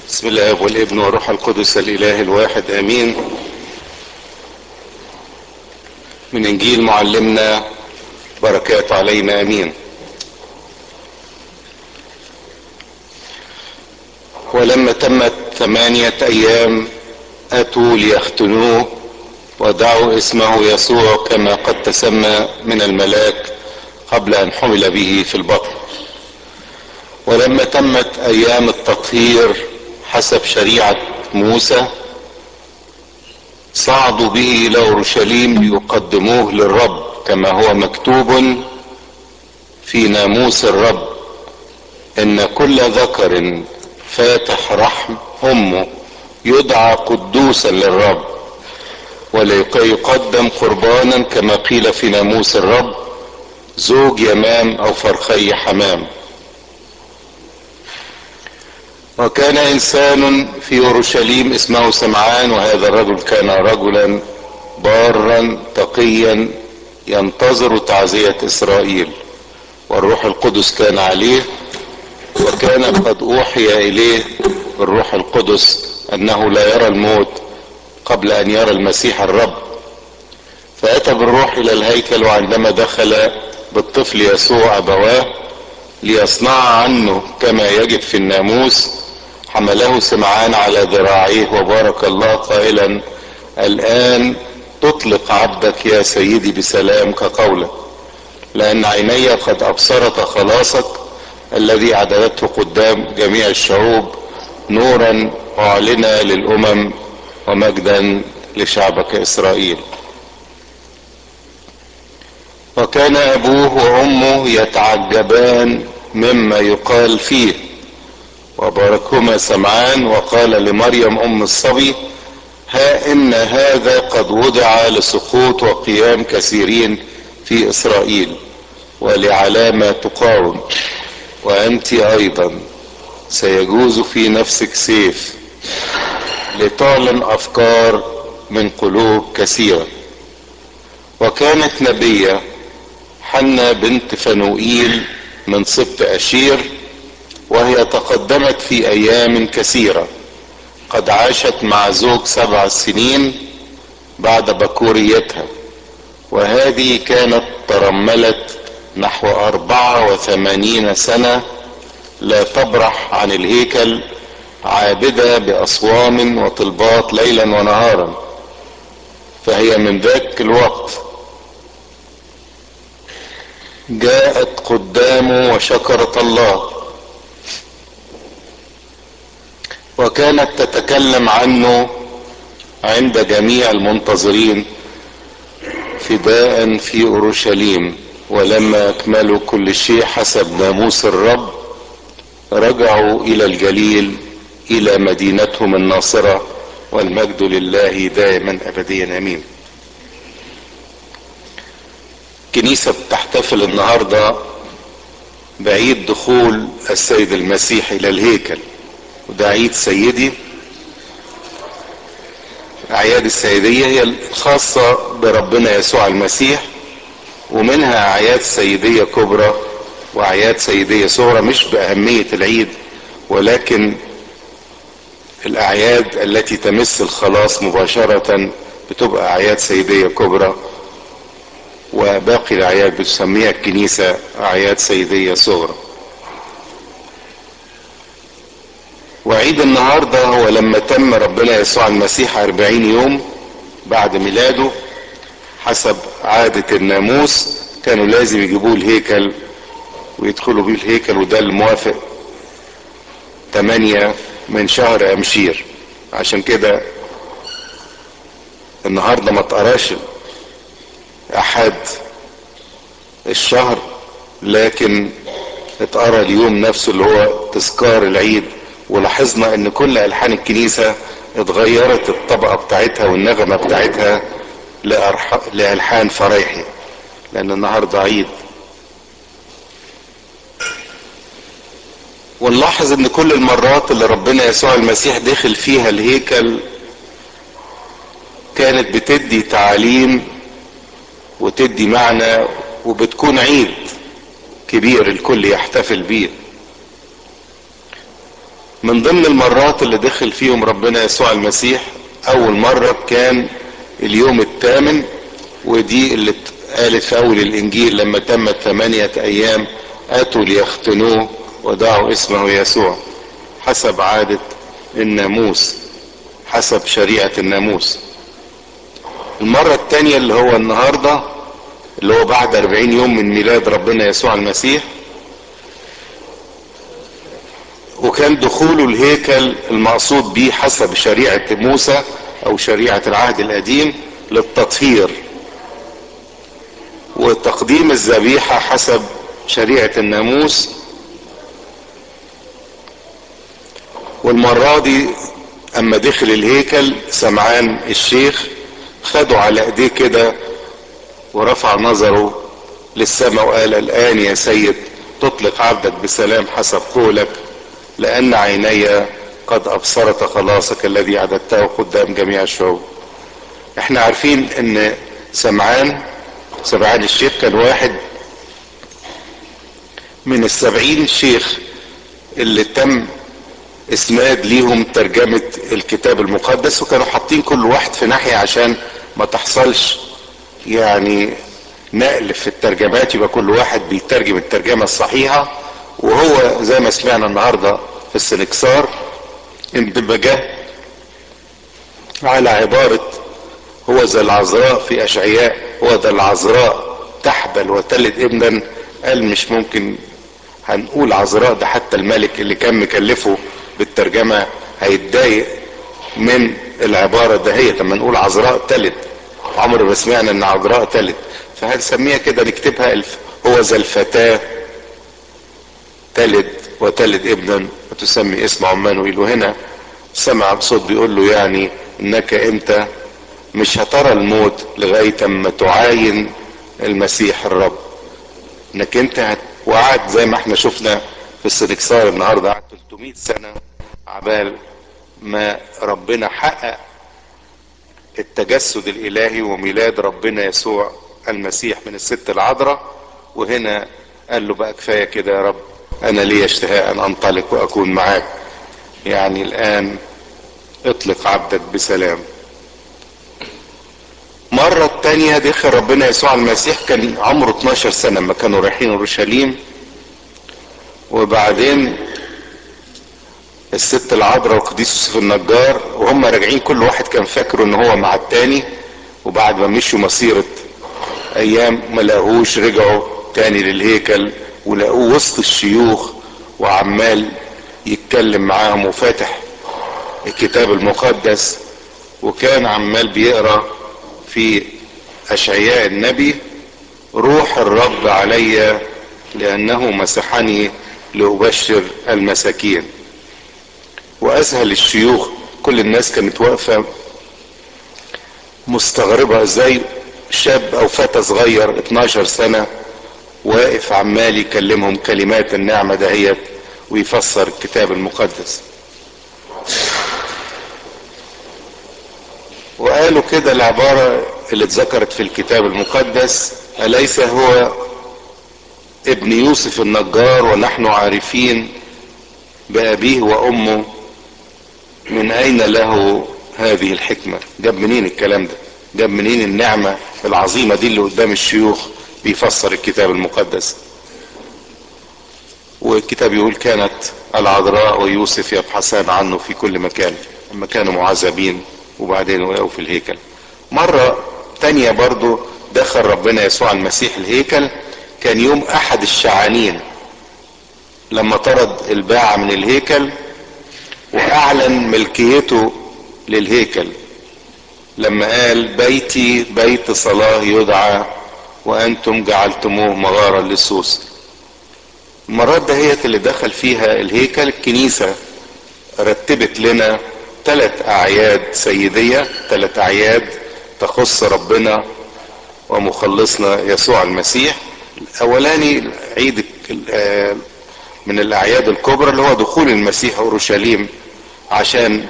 بسم الله والابن والروح القدس الاله الواحد امين من انجيل معلمنا بركات علينا امين ولما تمت ثمانية ايام اتوا ليختنوه ودعوا اسمه يسوع كما قد تسمى من الملاك قبل ان حمل به في البطن ولما تمت ايام التطهير حسب شريعة موسى صعدوا به الى اورشليم ليقدموه للرب كما هو مكتوب في ناموس الرب ان كل ذكر فاتح رحم امه يدعى قدوسا للرب وليقدم قربانا كما قيل في ناموس الرب زوج يمام او فرخي حمام وكان انسان في اورشليم اسمه سمعان وهذا الرجل كان رجلا بارا تقيا ينتظر تعزية اسرائيل والروح القدس كان عليه وكان قد اوحي اليه بالروح القدس انه لا يرى الموت قبل ان يرى المسيح الرب فاتى بالروح الى الهيكل وعندما دخل بالطفل يسوع ابواه ليصنع عنه كما يجب في الناموس حمله سمعان على ذراعيه وبارك الله قائلا الان تطلق عبدك يا سيدي بسلام كقولك لان عيني قد ابصرت خلاصك الذي عددته قدام جميع الشعوب نورا اعلنا للامم ومجدا لشعبك اسرائيل وكان ابوه وامه يتعجبان مما يقال فيه وباركهما سمعان وقال لمريم ام الصبي ها ان هذا قد وضع لسقوط وقيام كثيرين في اسرائيل ولعلامة تقاوم وانت ايضا سيجوز في نفسك سيف لتعلن افكار من قلوب كثيرة وكانت نبية حنا بنت فنوئيل من سبط اشير وهي تقدمت في ايام كثيرة قد عاشت مع زوج سبع سنين بعد بكوريتها وهذه كانت ترملت نحو اربعة وثمانين سنة لا تبرح عن الهيكل عابدة باصوام وطلبات ليلا ونهارا فهي من ذاك الوقت جاءت قدامه وشكرت الله وكانت تتكلم عنه عند جميع المنتظرين فداء في اورشليم ولما اكملوا كل شيء حسب ناموس الرب رجعوا الى الجليل الى مدينتهم الناصرة والمجد لله دائما ابديا امين كنيسة بتحتفل النهاردة بعيد دخول السيد المسيح الى الهيكل وده عيد سيدي اعياد السيدية هي الخاصة بربنا يسوع المسيح ومنها اعياد سيدية كبرى واعياد سيدية صغرى مش باهمية العيد ولكن الاعياد التي تمس الخلاص مباشرة بتبقى اعياد سيدية كبرى وباقي الاعياد بتسميها الكنيسة اعياد سيدية صغرى وعيد النهاردة هو لما تم ربنا يسوع المسيح أربعين يوم بعد ميلاده حسب عادة الناموس كانوا لازم يجيبوه الهيكل ويدخلوا بيه الهيكل وده الموافق تمانية من شهر أمشير عشان كده النهاردة ما تقراش أحد الشهر لكن اتقرا اليوم نفسه اللي هو تذكار العيد ولاحظنا ان كل الحان الكنيسة اتغيرت الطبقة بتاعتها والنغمة بتاعتها لالحان فرايحي لان النهاردة عيد ونلاحظ ان كل المرات اللي ربنا يسوع المسيح دخل فيها الهيكل كانت بتدي تعاليم وتدي معنى وبتكون عيد كبير الكل يحتفل بيه من ضمن المرات اللي دخل فيهم ربنا يسوع المسيح اول مرة كان اليوم الثامن ودي اللي قالت في اول الانجيل لما تمت ثمانية ايام اتوا ليختنوه ودعوا اسمه يسوع حسب عادة الناموس حسب شريعة الناموس المرة التانية اللي هو النهاردة اللي هو بعد أربعين يوم من ميلاد ربنا يسوع المسيح وكان دخوله الهيكل المقصود به حسب شريعة موسى أو شريعة العهد القديم للتطهير وتقديم الذبيحة حسب شريعة الناموس والمرة دي اما دخل الهيكل سمعان الشيخ خده على ايديه كده ورفع نظره للسماء وقال الان يا سيد تطلق عبدك بسلام حسب قولك لان عيني قد ابصرت خلاصك الذي اعددته قدام جميع الشعوب احنا عارفين ان سمعان سمعان الشيخ كان واحد من السبعين شيخ اللي تم اسناد ليهم ترجمة الكتاب المقدس وكانوا حاطين كل واحد في ناحية عشان ما تحصلش يعني نقل في الترجمات يبقى كل واحد بيترجم الترجمة الصحيحة وهو زي ما سمعنا النهاردة في السنكسار اندمجه على عبارة هو ذا العذراء في اشعياء هو ذا العذراء تحبل وتلد ابنا قال مش ممكن هنقول عذراء ده حتى الملك اللي كان مكلفه بالترجمة هيتضايق من العبارة ده هي لما نقول عذراء تلد عمر ما سمعنا ان عذراء تلد فهنسميها كده نكتبها الف هو ذا الفتاة تلد وتلد ابنا وتسمي اسم عمانويل وهنا سمع صوت بيقول له يعني انك انت مش هترى الموت لغاية اما تعاين المسيح الرب انك انت هت... وقعد زي ما احنا شفنا في السنكسار النهارده قعد 300 سنه عبال ما ربنا حقق التجسد الالهي وميلاد ربنا يسوع المسيح من الست العذراء وهنا قال له بقى كفايه كده يا رب انا لي اشتهاء ان انطلق واكون معاك يعني الان اطلق عبدك بسلام مرة التانية دخل ربنا يسوع المسيح كان عمره 12 سنة لما كانوا رايحين اورشليم وبعدين الست العذراء والقديس يوسف النجار وهم راجعين كل واحد كان فاكره ان هو مع التاني وبعد ما مشوا مسيرة ايام ما لقوهوش رجعوا تاني للهيكل ولقوه وسط الشيوخ وعمال يتكلم معاهم وفاتح الكتاب المقدس وكان عمال بيقرا في اشعياء النبي روح الرب علي لانه مسحني لابشر المساكين واذهل الشيوخ كل الناس كانت واقفه مستغربه ازاي شاب او فتى صغير 12 سنه واقف عمال يكلمهم كلمات النعمه دهيت ويفسر الكتاب المقدس وقالوا كده العبارة اللي اتذكرت في الكتاب المقدس أليس هو ابن يوسف النجار ونحن عارفين بأبيه وأمه من أين له هذه الحكمة جاب منين الكلام ده جاب منين النعمة العظيمة دي اللي قدام الشيوخ بيفسر الكتاب المقدس والكتاب يقول كانت العذراء ويوسف يبحثان عنه في كل مكان لما كانوا معذبين وبعدين وقعوا في الهيكل مرة تانية برضو دخل ربنا يسوع المسيح الهيكل كان يوم احد الشعانين لما طرد الباعة من الهيكل واعلن ملكيته للهيكل لما قال بيتي بيت صلاة يدعى وانتم جعلتموه مغارا للسوس المرات دهيت اللي دخل فيها الهيكل الكنيسة رتبت لنا ثلاث اعياد سيدية ثلاث اعياد تخص ربنا ومخلصنا يسوع المسيح الاولاني عيد من الاعياد الكبرى اللي هو دخول المسيح اورشليم عشان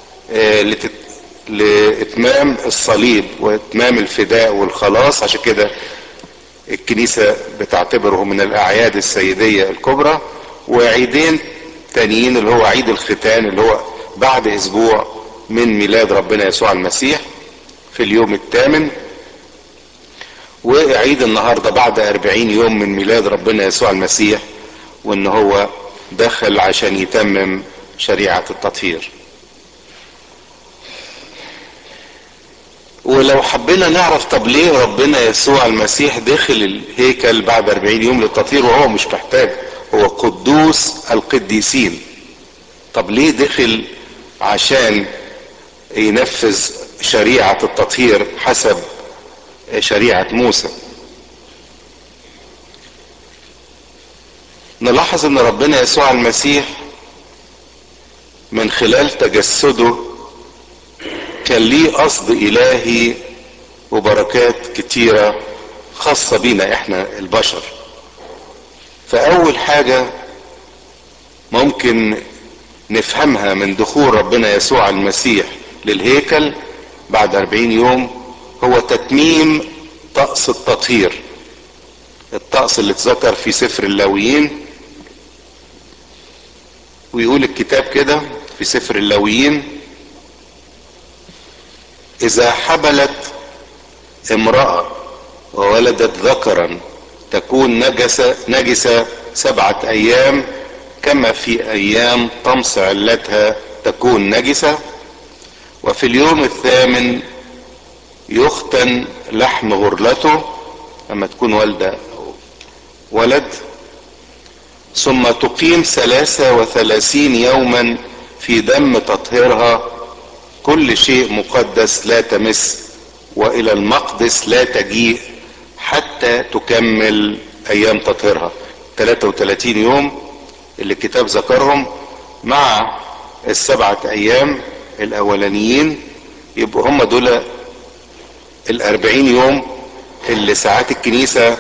لاتمام الصليب واتمام الفداء والخلاص عشان كده الكنيسة بتعتبره من الاعياد السيدية الكبرى وعيدين التانيين اللي هو عيد الختان اللي هو بعد اسبوع من ميلاد ربنا يسوع المسيح في اليوم الثامن وعيد النهاردة بعد أربعين يوم من ميلاد ربنا يسوع المسيح وان هو دخل عشان يتمم شريعة التطهير ولو حبينا نعرف طب ليه ربنا يسوع المسيح دخل الهيكل بعد 40 يوم للتطهير وهو مش محتاج هو قدوس القديسين طب ليه دخل عشان ينفذ شريعة التطهير حسب شريعة موسى نلاحظ ان ربنا يسوع المسيح من خلال تجسده كان ليه قصد الهي وبركات كتيرة خاصة بينا احنا البشر فاول حاجة ممكن نفهمها من دخول ربنا يسوع المسيح للهيكل بعد أربعين يوم هو تتميم طقس التطهير الطقس اللي اتذكر في سفر اللاويين ويقول الكتاب كده في سفر اللاويين اذا حبلت امرأة وولدت ذكرا تكون نجسة, نجسة سبعة ايام كما في ايام طمس علتها تكون نجسة وفي اليوم الثامن يختن لحم غرلته اما تكون والدة ولد ثم تقيم ثلاثة وثلاثين يوما في دم تطهيرها كل شيء مقدس لا تمس والى المقدس لا تجيء حتى تكمل ايام تطهيرها 33 يوم اللي الكتاب ذكرهم مع السبعة ايام الاولانيين يبقوا هم دول الاربعين يوم اللي ساعات الكنيسة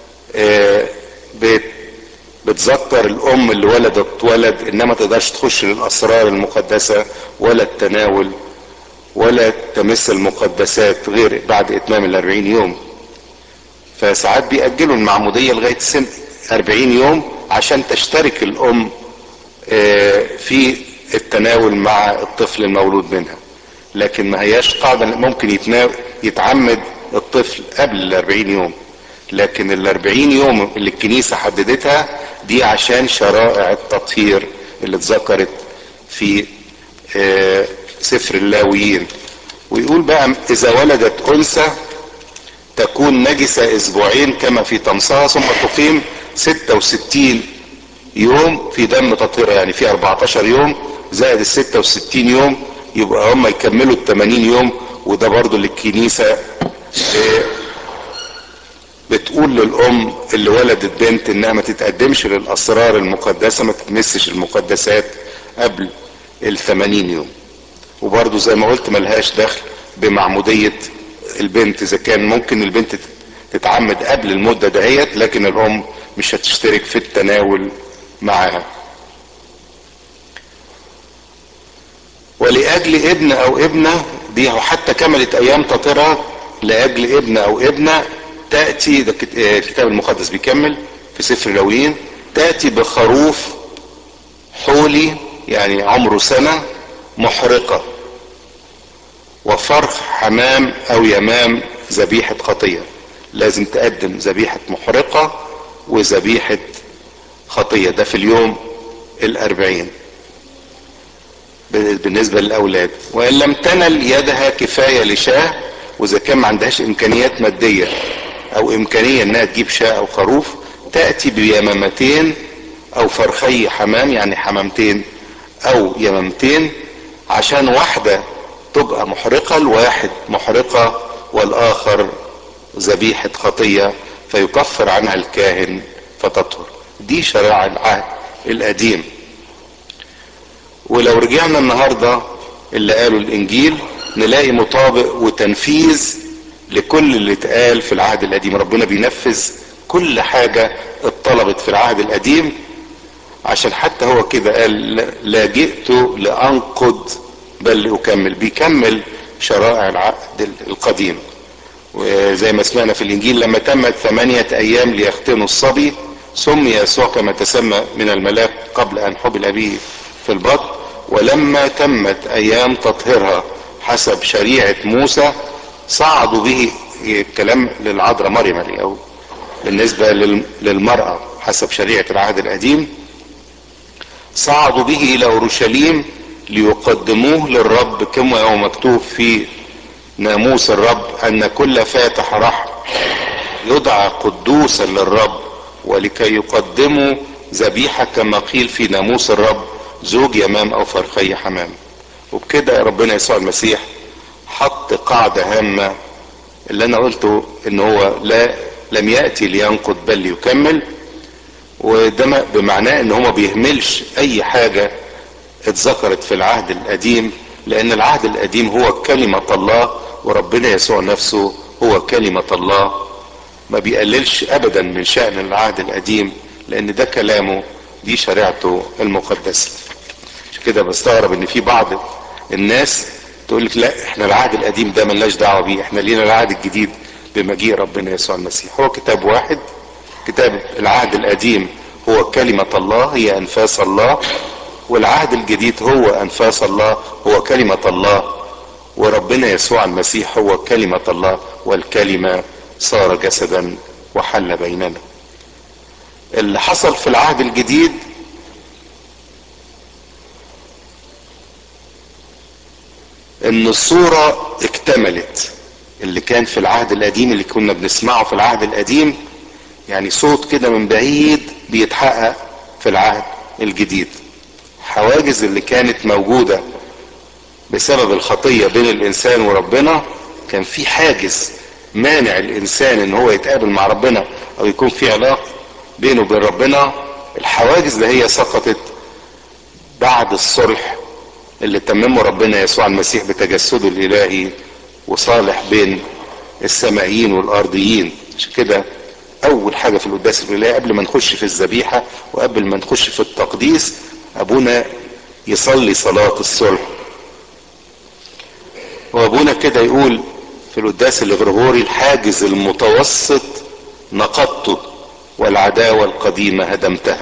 بت بتذكر الام اللي ولدت ولد انما تقدرش تخش للاسرار المقدسة ولا التناول ولا تمس المقدسات غير بعد اتمام الاربعين يوم فساعات بيأجلوا المعمودية لغاية سن اربعين يوم عشان تشترك الام في التناول مع الطفل المولود منها لكن ما هياش قاعدة ممكن يتناول يتعمد الطفل قبل الاربعين يوم لكن الاربعين يوم اللي الكنيسة حددتها دي عشان شرائع التطهير اللي اتذكرت في سفر اللاويين ويقول بقى اذا ولدت انثى تكون نجسة اسبوعين كما في طمسها ثم تقيم 66 يوم في دم تطهيرها يعني في 14 يوم زائد ال 66 يوم يبقى هم يكملوا ال 80 يوم وده برضو اللي الكنيسة بتقول للام اللي ولدت بنت انها ما تتقدمش للاسرار المقدسة ما تتمسش المقدسات قبل ال 80 يوم وبرضو زي ما قلت ملهاش دخل بمعمودية البنت اذا كان ممكن البنت تتعمد قبل المدة دهيت لكن الام مش هتشترك في التناول معاها ولاجل ابن او ابنة دي حتى كملت ايام تطهيرها لاجل ابن او ابنة تأتي ده الكتاب المقدس بيكمل في سفر اللاويين تأتي بخروف حولي يعني عمره سنة محرقة وفرخ حمام او يمام ذبيحة خطية لازم تقدم ذبيحة محرقة وذبيحة خطية ده في اليوم الاربعين بالنسبة للاولاد وان لم تنل يدها كفاية لشاه واذا كان ما عندهاش امكانيات مادية او امكانية انها تجيب شاة او خروف تأتي بيمامتين او فرخي حمام يعني حمامتين او يمامتين عشان واحدة تبقى محرقة الواحد محرقة والاخر ذبيحة خطية فيكفر عنها الكاهن فتطهر دي شرائع العهد القديم ولو رجعنا النهاردة اللي قالوا الانجيل نلاقي مطابق وتنفيذ لكل اللي اتقال في العهد القديم ربنا بينفذ كل حاجة اتطلبت في العهد القديم عشان حتى هو كده قال لا جئت لانقض بل لاكمل بيكمل شرائع العهد القديم وزي ما سمعنا في الانجيل لما تمت ثمانية ايام ليختنوا الصبي سمي يسوع كما تسمى من الملاك قبل ان حبل به في البطن ولما تمت ايام تطهيرها حسب شريعة موسى صعدوا به الكلام للعذراء مريم او بالنسبة للمرأة حسب شريعة العهد القديم صعدوا به الى اورشليم ليقدموه للرب كما هو مكتوب في ناموس الرب ان كل فاتح رحم يدعى قدوسا للرب ولكي يقدموا ذبيحة كما قيل في ناموس الرب زوج يمام او فرخي حمام وبكده ربنا يسوع المسيح حط قاعدة هامة اللي انا قلته ان هو لا لم يأتي لينقض بل ليكمل وده بمعناه ان هو ما بيهملش اي حاجة اتذكرت في العهد القديم لان العهد القديم هو كلمة الله وربنا يسوع نفسه هو كلمة الله ما بيقللش ابدا من شأن العهد القديم لان ده كلامه دي شريعته المقدسة عشان كده بستغرب ان في بعض الناس تقول لك لا احنا العهد القديم ده ملناش دعوه بيه احنا لينا العهد الجديد بمجيء ربنا يسوع المسيح هو كتاب واحد كتاب العهد القديم هو كلمة الله هي انفاس الله والعهد الجديد هو انفاس الله هو كلمة الله وربنا يسوع المسيح هو كلمة الله والكلمة صار جسدا وحل بيننا اللي حصل في العهد الجديد ان الصورة اكتملت اللي كان في العهد القديم اللي كنا بنسمعه في العهد القديم يعني صوت كده من بعيد بيتحقق في العهد الجديد حواجز اللي كانت موجودة بسبب الخطية بين الانسان وربنا كان في حاجز مانع الانسان ان هو يتقابل مع ربنا او يكون في علاقة بينه وبين ربنا الحواجز اللي هي سقطت بعد الصلح اللي تممه ربنا يسوع المسيح بتجسده الالهي وصالح بين السمائيين والارضيين عشان كده اول حاجة في القداس الالهي قبل ما نخش في الذبيحة وقبل ما نخش في التقديس ابونا يصلي صلاة الصلح وابونا كده يقول في القداس الغرغوري الحاجز المتوسط نقضته والعداوة القديمة هدمتها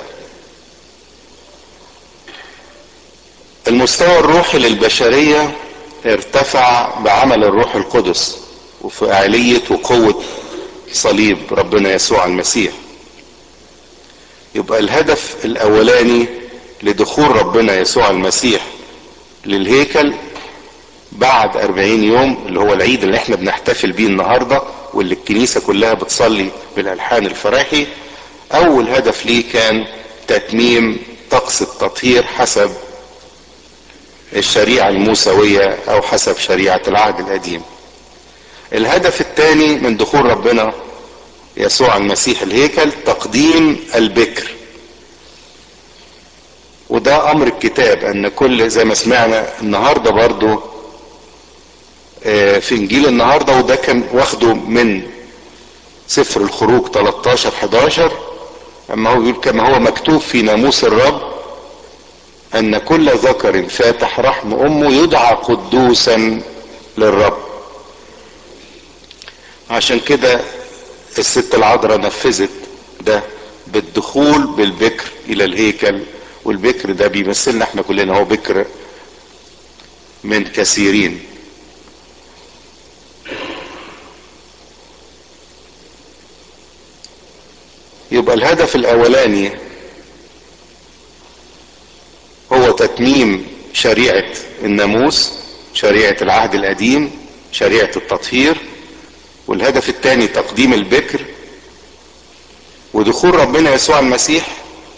المستوى الروحي للبشرية ارتفع بعمل الروح القدس وفعالية وقوة صليب ربنا يسوع المسيح يبقى الهدف الاولاني لدخول ربنا يسوع المسيح للهيكل بعد أربعين يوم اللي هو العيد اللي احنا بنحتفل بيه النهاردة واللي الكنيسة كلها بتصلي بالألحان الفراحي أول هدف ليه كان تتميم طقس التطهير حسب الشريعة الموسوية أو حسب شريعة العهد القديم الهدف الثاني من دخول ربنا يسوع المسيح الهيكل تقديم البكر وده امر الكتاب ان كل زي ما سمعنا النهارده برضو في انجيل النهارده وده كان واخده من سفر الخروج 13 11 اما هو بيقول كما هو مكتوب في ناموس الرب ان كل ذكر فاتح رحم امه يدعى قدوسا للرب عشان كده الست العذراء نفذت ده بالدخول بالبكر الى الهيكل والبكر ده بيمثلنا احنا كلنا هو بكر من كثيرين يبقى الهدف الاولاني هو تتميم شريعة الناموس شريعة العهد القديم شريعة التطهير والهدف الثاني تقديم البكر ودخول ربنا يسوع المسيح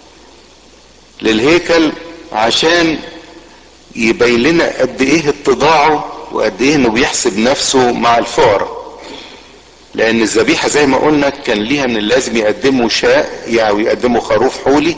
للهيكل عشان يبين لنا قد ايه اتضاعه وقد ايه انه بيحسب نفسه مع الفقراء لان الذبيحه زي ما قلنا كان ليها ان لازم يقدموا شاء يعني يقدموا خروف حولي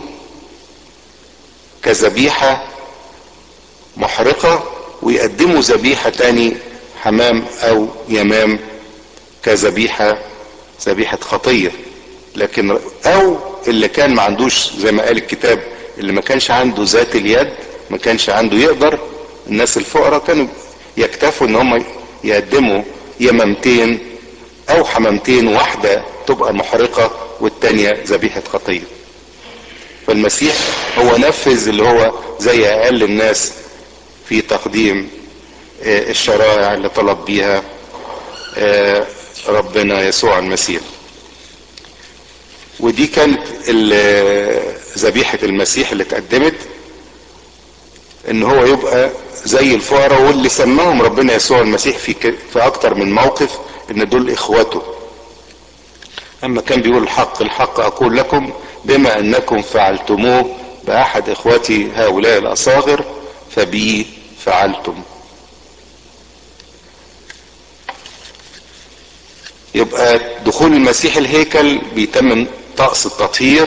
كذبيحه محرقه ويقدموا ذبيحه تاني حمام او يمام كذبيحه ذبيحه خطيه لكن او اللي كان ما عندوش زي ما قال الكتاب اللي ما كانش عنده ذات اليد ما كانش عنده يقدر الناس الفقراء كانوا يكتفوا ان هم يقدموا يمامتين او حمامتين واحدة تبقى محرقة والتانية ذبيحة خطية فالمسيح هو نفذ اللي هو زي اقل الناس في تقديم الشرائع اللي طلب بيها ربنا يسوع المسيح ودي كانت ذبيحة المسيح اللي اتقدمت ان هو يبقى زي الفقراء واللي سماهم ربنا يسوع المسيح في في اكتر من موقف ان دول اخوته اما كان بيقول الحق الحق اقول لكم بما انكم فعلتموه باحد اخوتي هؤلاء الاصاغر فبي فعلتم يبقى دخول المسيح الهيكل بيتم طقس التطهير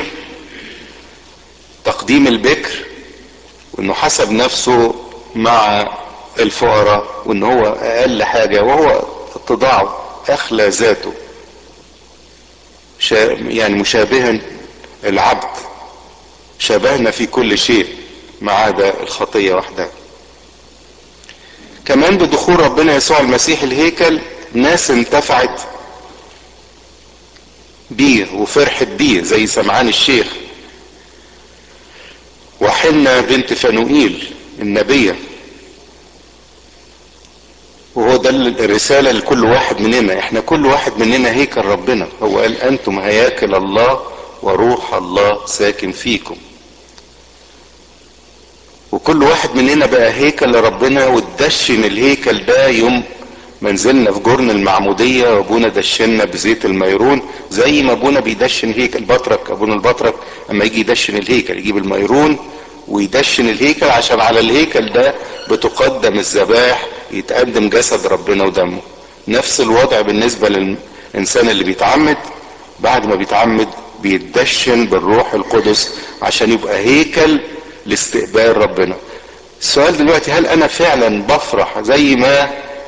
تقديم البكر وانه حسب نفسه مع الفقراء وان هو اقل حاجة وهو اتضاعه اخلى ذاته يعني مشابها العبد شبهنا في كل شيء ما عدا الخطية وحدها كمان بدخول ربنا يسوع المسيح الهيكل ناس انتفعت بيه وفرحت بيه زي سمعان الشيخ وحنا بنت فنوئيل النبية وهو ده الرسالة لكل واحد مننا احنا كل واحد مننا هيكل ربنا هو قال انتم هياكل الله وروح الله ساكن فيكم وكل واحد مننا بقى هيكل لربنا وتدشن الهيكل ده يوم ما نزلنا في جرن المعمودية وابونا دشنا بزيت الميرون زي ما ابونا بيدشن هيكل بطرك ابونا البطرك اما يجي يدشن الهيكل يجيب الميرون ويدشن الهيكل عشان على الهيكل ده بتقدم الذبائح يتقدم جسد ربنا ودمه نفس الوضع بالنسبة للإنسان اللي بيتعمد بعد ما بيتعمد بيتدشن بالروح القدس عشان يبقى هيكل لاستقبال ربنا السؤال دلوقتي هل انا فعلا بفرح زي ما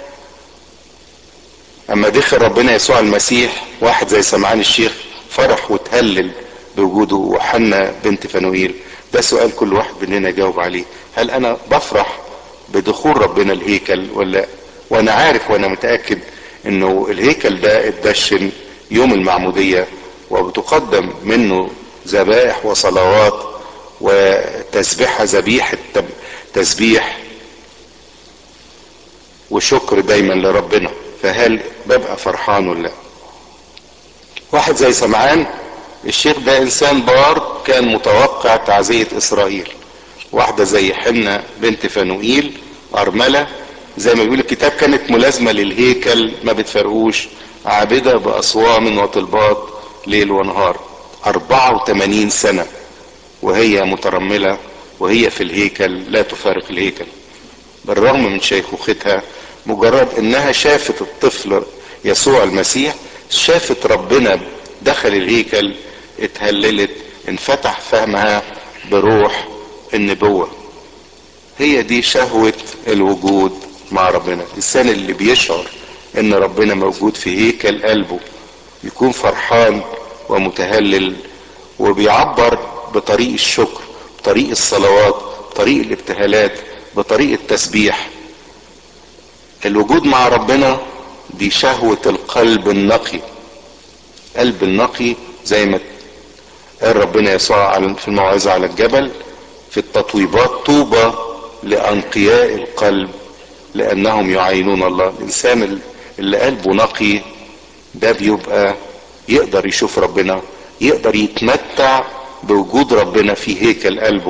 اما دخل ربنا يسوع المسيح واحد زي سمعان الشيخ فرح وتهلل بوجوده وحنا بنت فنوئيل ده سؤال كل واحد مننا يجاوب عليه هل انا بفرح بدخول ربنا الهيكل ولا وانا عارف وانا متاكد انه الهيكل ده اتدشن يوم المعموديه وبتقدم منه ذبائح وصلوات وتسبيحه ذبيحه تسبيح وشكر دايما لربنا فهل ببقى فرحان ولا واحد زي سمعان الشيخ ده انسان بار كان متوقع تعزية اسرائيل واحدة زي حنة بنت فنوئيل ارملة زي ما بيقول الكتاب كانت ملازمة للهيكل ما بتفرقوش عابدة باصوام وطلبات ليل ونهار 84 سنة وهي مترملة وهي في الهيكل لا تفارق الهيكل بالرغم من شيخوختها مجرد انها شافت الطفل يسوع المسيح شافت ربنا دخل الهيكل اتهللت انفتح فهمها بروح النبوة هي دي شهوة الوجود مع ربنا الانسان اللي بيشعر ان ربنا موجود في هيكل قلبه يكون فرحان ومتهلل وبيعبر بطريق الشكر بطريق الصلوات بطريق الابتهالات بطريق التسبيح الوجود مع ربنا دي شهوة القلب النقي قلب النقي زي ما قال ربنا يسوع في الموعظة على الجبل في التطويبات طوبى لأنقياء القلب لأنهم يعينون الله الإنسان اللي قلبه نقي ده بيبقى يقدر يشوف ربنا يقدر يتمتع بوجود ربنا في هيكل قلبه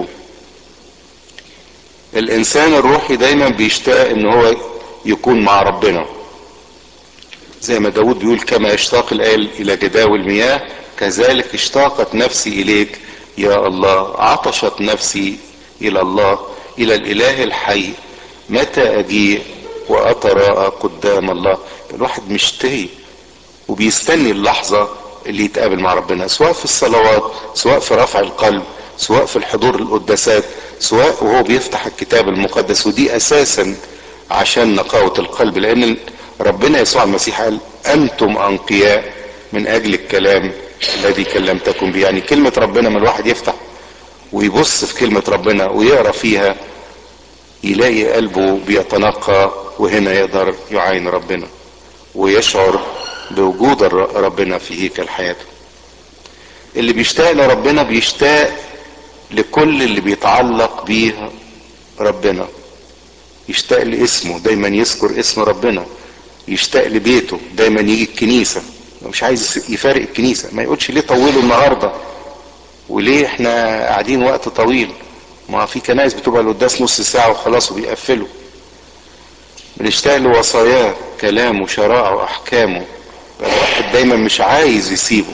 الإنسان الروحي دايما بيشتاق إن هو يكون مع ربنا زي ما داود بيقول كما يشتاق الآل إلى جداول المياه كذلك اشتاقت نفسي إليك يا الله عطشت نفسي إلى الله إلى الإله الحي متى أجيء وأتراءى قدام الله الواحد مشتهي وبيستني اللحظة اللي يتقابل مع ربنا سواء في الصلوات سواء في رفع القلب سواء في الحضور القداسات سواء وهو بيفتح الكتاب المقدس ودي أساسا عشان نقاوة القلب لأن ربنا يسوع المسيح قال أنتم أنقياء من أجل الكلام الذي كلمتكم به يعني كلمة ربنا ما الواحد يفتح ويبص في كلمة ربنا ويقرأ فيها يلاقي قلبه بيتنقى وهنا يقدر يعاين ربنا ويشعر بوجود ربنا في هيكل حياته اللي بيشتاق لربنا بيشتاق لكل اللي بيتعلق بيه ربنا يشتاق لاسمه دايما يذكر اسم ربنا يشتاق لبيته دايما يجي الكنيسة مش عايز يفارق الكنيسة ما يقولش ليه طولوا النهاردة وليه احنا قاعدين وقت طويل ما في كنايس بتبقى القداس نص ساعة وخلاص وبيقفلوا بنشتاق لوصاياه كلامه شرائعه واحكامه الواحد دايما مش عايز يسيبه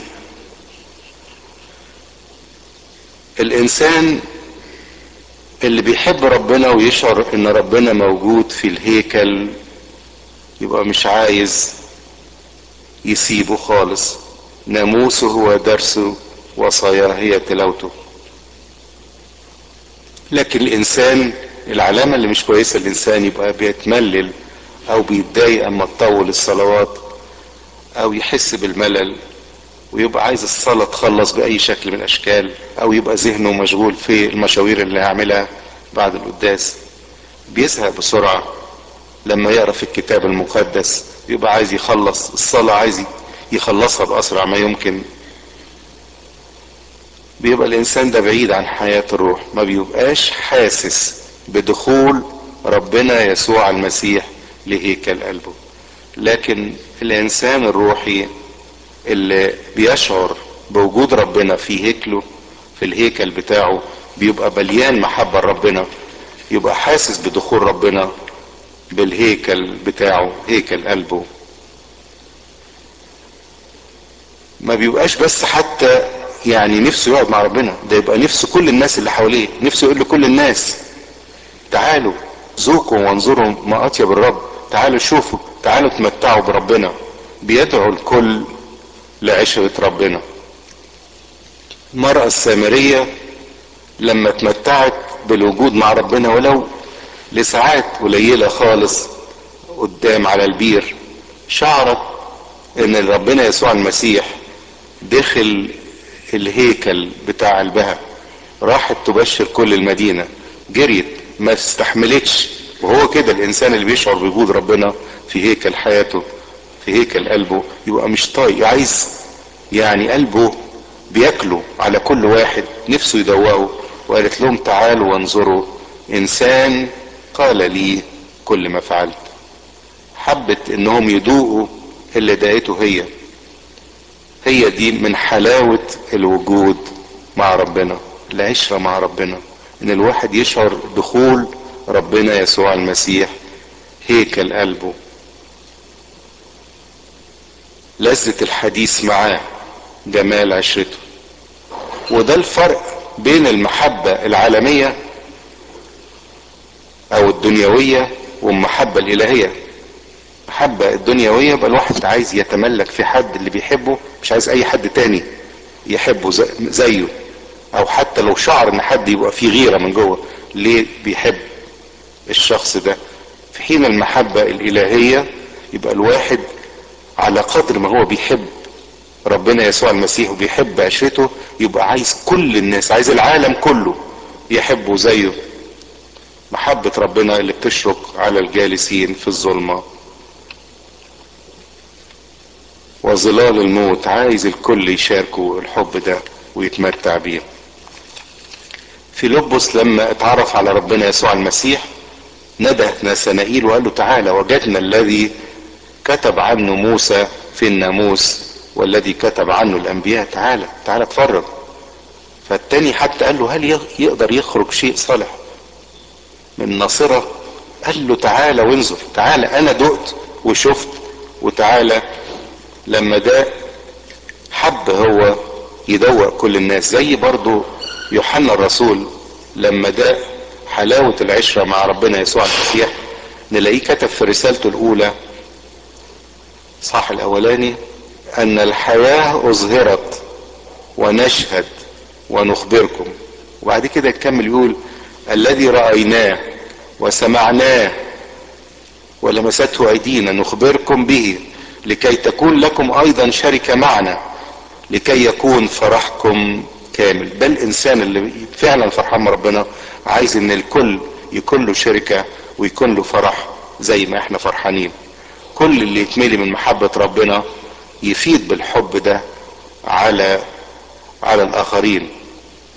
الانسان اللي بيحب ربنا ويشعر ان ربنا موجود في الهيكل يبقى مش عايز يسيبه خالص ناموسه هو درسه وصاياه هي تلاوته لكن الانسان العلامة اللي مش كويسة الانسان يبقى بيتملل او بيتضايق اما تطول الصلوات او يحس بالملل ويبقى عايز الصلاة تخلص بأي شكل من الأشكال أو يبقى ذهنه مشغول في المشاوير اللي هيعملها بعد القداس بيزهق بسرعة لما يقرأ في الكتاب المقدس يبقى عايز يخلص الصلاة عايز يخلصها بأسرع ما يمكن بيبقى الإنسان ده بعيد عن حياة الروح ما بيبقاش حاسس بدخول ربنا يسوع المسيح لهيكل قلبه لكن الإنسان الروحي اللي بيشعر بوجود ربنا في هيكله في الهيكل بتاعه بيبقى مليان محبة لربنا يبقى حاسس بدخول ربنا بالهيكل بتاعه هيكل قلبه ما بيبقاش بس حتى يعني نفسه يقعد مع ربنا ده يبقى نفسه كل الناس اللي حواليه نفسه يقول لكل الناس تعالوا ذوقوا وانظروا ما اطيب الرب تعالوا شوفوا تعالوا تمتعوا بربنا بيدعو الكل لعشرة ربنا المرأة السامرية لما اتمتعت بالوجود مع ربنا ولو لساعات قليلة خالص قدام على البير شعرت ان ربنا يسوع المسيح دخل الهيكل بتاع قلبها راحت تبشر كل المدينة جريت ما استحملتش وهو كده الانسان اللي بيشعر بوجود ربنا في هيكل حياته في هيكل قلبه يبقى مش طايق عايز يعني قلبه بياكله على كل واحد نفسه يدوقه وقالت لهم تعالوا وانظروا انسان قال لي كل ما فعلت حبت انهم يدوقوا اللي دقته هي هي دي من حلاوة الوجود مع ربنا العشرة مع ربنا ان الواحد يشعر دخول ربنا يسوع المسيح هيكل قلبه لذة الحديث معاه جمال عشرته وده الفرق بين المحبة العالمية او الدنيوية والمحبة الالهية المحبة الدنيوية يبقى الواحد عايز يتملك في حد اللي بيحبه مش عايز اي حد تاني يحبه زيه او حتى لو شعر ان حد يبقى فيه غيرة من جوه ليه بيحب الشخص ده في حين المحبة الالهية يبقى الواحد على قدر ما هو بيحب ربنا يسوع المسيح وبيحب عشرته يبقى عايز كل الناس عايز العالم كله يحبه زيه محبة ربنا اللي بتشرق على الجالسين في الظلمة وظلال الموت عايز الكل يشاركوا الحب ده ويتمتع بيه في لبس لما اتعرف على ربنا يسوع المسيح ندى نسنائيل وقال له تعالى وجدنا الذي كتب عنه موسى في الناموس والذي كتب عنه الانبياء تعالى تعالى اتفرج فالتاني حتى قال له هل يقدر يخرج شيء صالح من ناصرة قال له تعالى وانظر تعالى انا دقت وشفت وتعالى لما ده حب هو يدوق كل الناس زي برضو يوحنا الرسول لما ده حلاوة العشرة مع ربنا يسوع المسيح نلاقيه كتب في رسالته الاولى صح الاولاني ان الحياة اظهرت ونشهد ونخبركم وبعد كده يكمل يقول الذي رأيناه وسمعناه ولمسته ايدينا نخبركم به لكي تكون لكم ايضا شركة معنا لكي يكون فرحكم كامل ده الانسان اللي فعلا فرحان ربنا عايز ان الكل يكون له شركة ويكون له فرح زي ما احنا فرحانين كل اللي يتملي من محبة ربنا يفيد بالحب ده على على الاخرين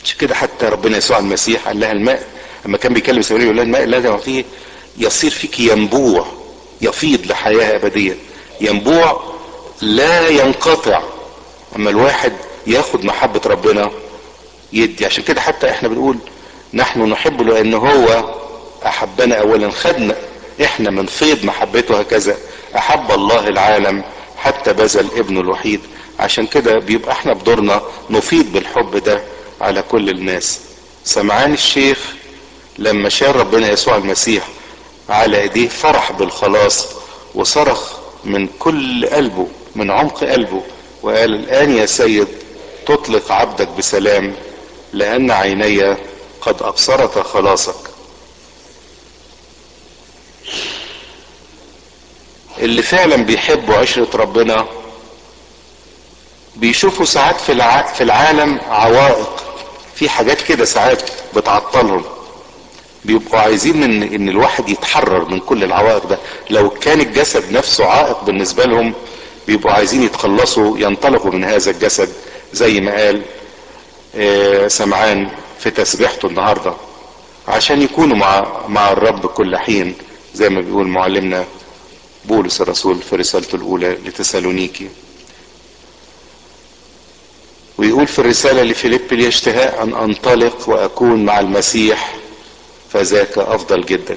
عشان كده حتى ربنا يسوع المسيح قال لها الماء لما كان بيكلم سامريه يقول لها الماء الذي اعطيه يصير فيك ينبوع يفيض لحياه ابديه ينبوع لا ينقطع اما الواحد ياخد محبه ربنا يدي عشان كده حتى احنا بنقول نحن نحب لان هو احبنا اولا خدنا احنا من فيض محبته هكذا احب الله العالم حتى بذل ابنه الوحيد عشان كده بيبقى احنا بدورنا نفيض بالحب ده على كل الناس سمعان الشيخ لما شاف ربنا يسوع المسيح على ايديه فرح بالخلاص وصرخ من كل قلبه من عمق قلبه وقال الان يا سيد تطلق عبدك بسلام لان عيني قد ابصرت خلاصك اللي فعلا بيحبوا عشرة ربنا بيشوفوا ساعات في الع... في العالم عوائق في حاجات كده ساعات بتعطلهم بيبقوا عايزين ان ان الواحد يتحرر من كل العوائق ده لو كان الجسد نفسه عائق بالنسبه لهم بيبقوا عايزين يتخلصوا ينطلقوا من هذا الجسد زي ما قال آه سمعان في تسبيحته النهارده عشان يكونوا مع مع الرب كل حين زي ما بيقول معلمنا بولس الرسول في رسالته الاولى لتسالونيكي ويقول في الرسالة لفيليب لي اشتهاء أن أنطلق وأكون مع المسيح فذاك أفضل جدا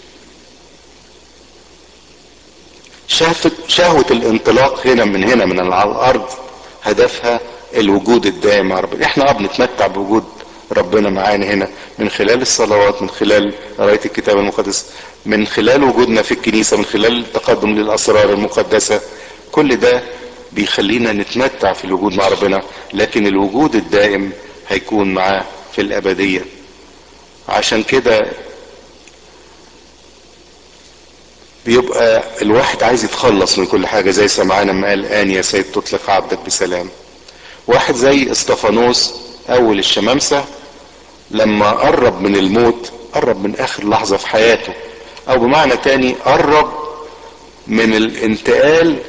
شهوة, شهوة الانطلاق هنا من هنا من على الأرض هدفها الوجود الدائم مع ربنا احنا اه بنتمتع بوجود ربنا معانا هنا من خلال الصلوات من خلال قراية الكتاب المقدس من خلال وجودنا في الكنيسة من خلال التقدم للأسرار المقدسة كل ده بيخلينا نتمتع في الوجود مع ربنا لكن الوجود الدائم هيكون معاه في الأبدية عشان كده بيبقى الواحد عايز يتخلص من كل حاجة زي سمعان ما قال آن يا سيد تطلق عبدك بسلام واحد زي استفانوس أول الشمامسة لما قرب من الموت قرب من آخر لحظة في حياته أو بمعنى تاني قرب من الانتقال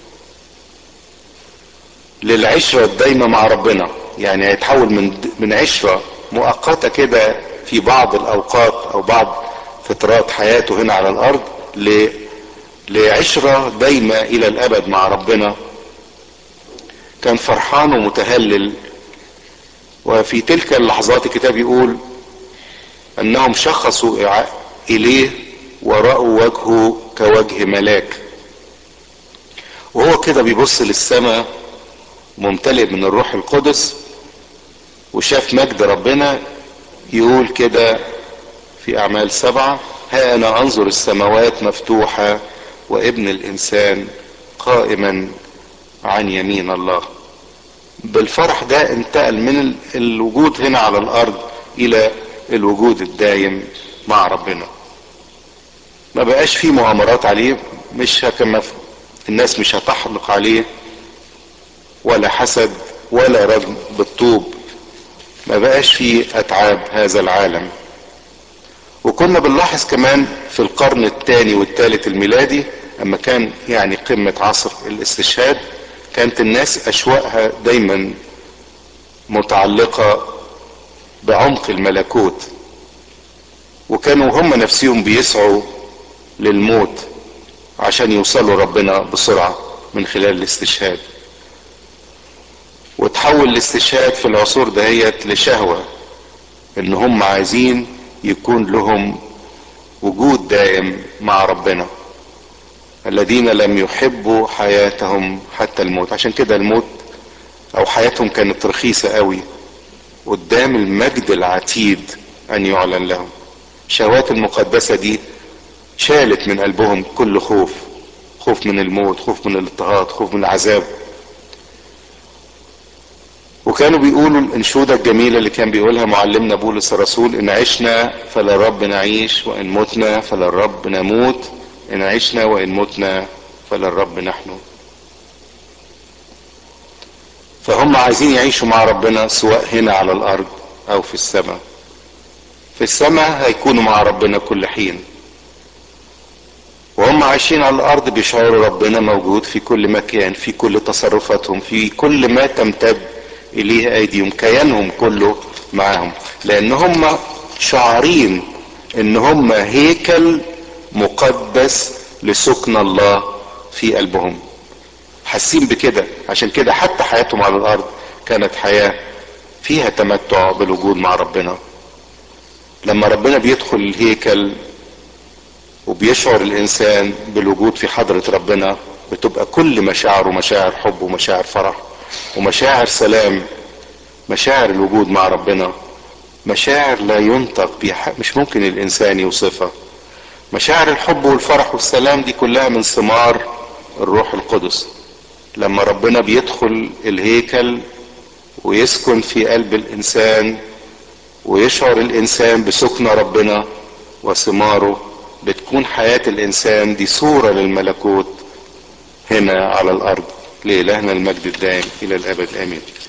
للعشرة الدايمة مع ربنا يعني هيتحول من من عشرة مؤقتة كده في بعض الأوقات أو بعض فترات حياته هنا على الأرض ل لعشرة دايمة إلى الأبد مع ربنا كان فرحان ومتهلل وفي تلك اللحظات الكتاب يقول أنهم شخصوا إليه ورأوا وجهه كوجه ملاك وهو كده بيبص للسماء ممتلئ من الروح القدس وشاف مجد ربنا يقول كده في اعمال سبعة ها انا انظر السماوات مفتوحة وابن الانسان قائما عن يمين الله بالفرح ده انتقل من الوجود هنا على الارض الى الوجود الدايم مع ربنا ما بقاش فيه مؤامرات عليه مش كما الناس مش هتحلق عليه ولا حسد ولا رجم بالطوب ما بقاش فيه اتعاب هذا العالم وكنا بنلاحظ كمان في القرن الثاني والثالث الميلادي اما كان يعني قمة عصر الاستشهاد كانت الناس اشواقها دايما متعلقة بعمق الملكوت وكانوا هم نفسهم بيسعوا للموت عشان يوصلوا ربنا بسرعة من خلال الاستشهاد وتحول الاستشهاد في العصور دهيت لشهوة ان هم عايزين يكون لهم وجود دائم مع ربنا الذين لم يحبوا حياتهم حتى الموت عشان كده الموت او حياتهم كانت رخيصة قوي قدام المجد العتيد ان يعلن لهم الشهوات المقدسة دي شالت من قلبهم كل خوف خوف من الموت خوف من الاضطهاد خوف من العذاب وكانوا بيقولوا الانشودة الجميلة اللي كان بيقولها معلمنا بولس الرسول ان عشنا فللرب نعيش وان متنا فللرب نموت ان عشنا وان متنا فللرب نحن فهم عايزين يعيشوا مع ربنا سواء هنا على الارض او في السماء في السماء هيكونوا مع ربنا كل حين وهم عايشين على الارض بيشعروا ربنا موجود في كل مكان في كل تصرفاتهم في كل ما تمتد اليه ايديهم كيانهم كله معاهم لان هم شعارين ان هم هيكل مقدس لسكن الله في قلبهم حاسين بكده عشان كده حتى حياتهم على الارض كانت حياة فيها تمتع بالوجود مع ربنا لما ربنا بيدخل الهيكل وبيشعر الانسان بالوجود في حضرة ربنا بتبقى كل مشاعره مشاعر حب ومشاعر فرح ومشاعر سلام مشاعر الوجود مع ربنا مشاعر لا ينطق بها مش ممكن الانسان يوصفها مشاعر الحب والفرح والسلام دي كلها من ثمار الروح القدس لما ربنا بيدخل الهيكل ويسكن في قلب الانسان ويشعر الانسان بسكن ربنا وثماره بتكون حياة الانسان دي صورة للملكوت هنا على الارض لإلهنا المجد الدائم الى الابد امين